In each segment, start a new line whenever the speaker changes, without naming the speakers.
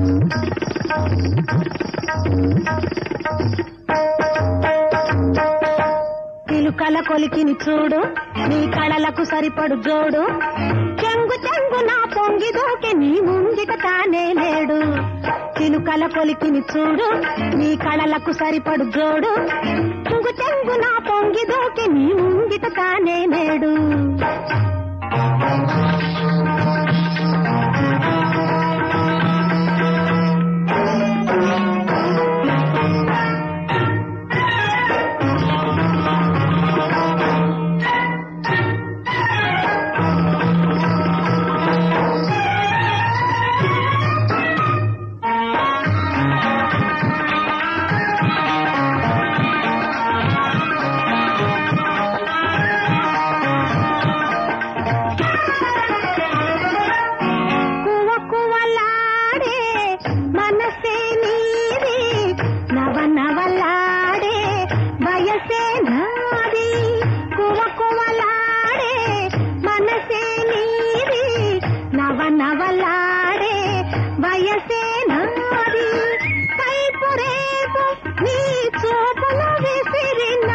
చిలుకల కొలికిని చూడు నీ కళలకు సరిపడు జోడు చెంగు చెంగు నా పొంగి దూకి నీ ముంగిట తానే లేడు చిలుకల కొలికిని చూడు నీ కళలకు సరిపడు జోడు చెంగు చెంగు నా పొంగి దూకి నీ ముంగిట తానే లేడు కువ కువలాడే మనసే నీది నవ నవలాడే వయసే నాది కువ కువలాడే మనసే నీది నవ నవలాడే వయసే నాది కైపు రేపు నీ చూపులు విసిరినా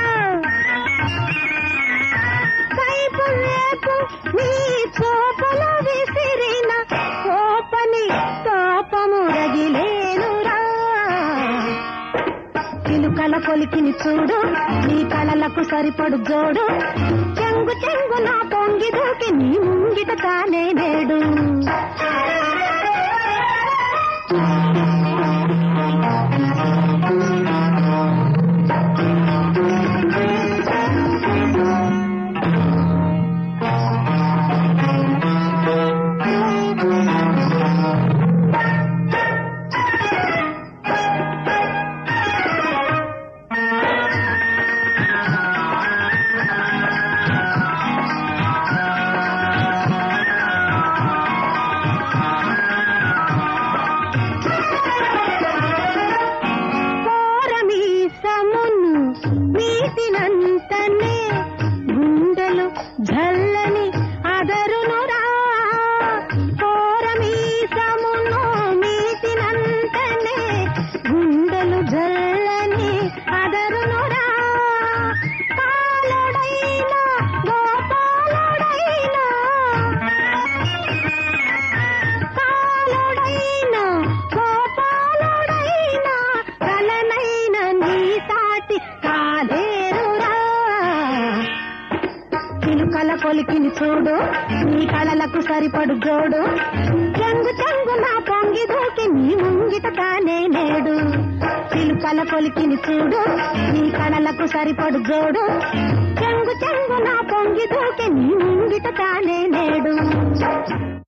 కైపు రేపు నీ చూపులు విసిరిన కోపని కోపము రగిలేనురా చిలుకల కొలికిని చూడు నీ కళలకు సరిపడు జోడు చెంగు చెంగు నా పొంగి దూకి నీ ముంగిట తానే నేడు కోరమీసమును మీసినంతనే గుండెలు జల్లని అదరునురా కోరమీసమును మీసినంతనే గుండెలు జల్లని అదరునురా కాలుడైనా గోపాలుడైనా కాలుడైనా గోపాలుడైనా కలనైన నీ సాటి కాలేరురా చిలుకల కొలికిని చూడు నీ కళలకు సరిపడు జోడు చెంగు చెంగు నా పొంగి దూకి నీ ముంగిట తానే నేడు చిలుకల కొలికిని చూడు నీ కళలకు సరిపడు జోడు చెంగు చెంగు నా పొంగి దూకి నీ ముంగిట తానే నేడు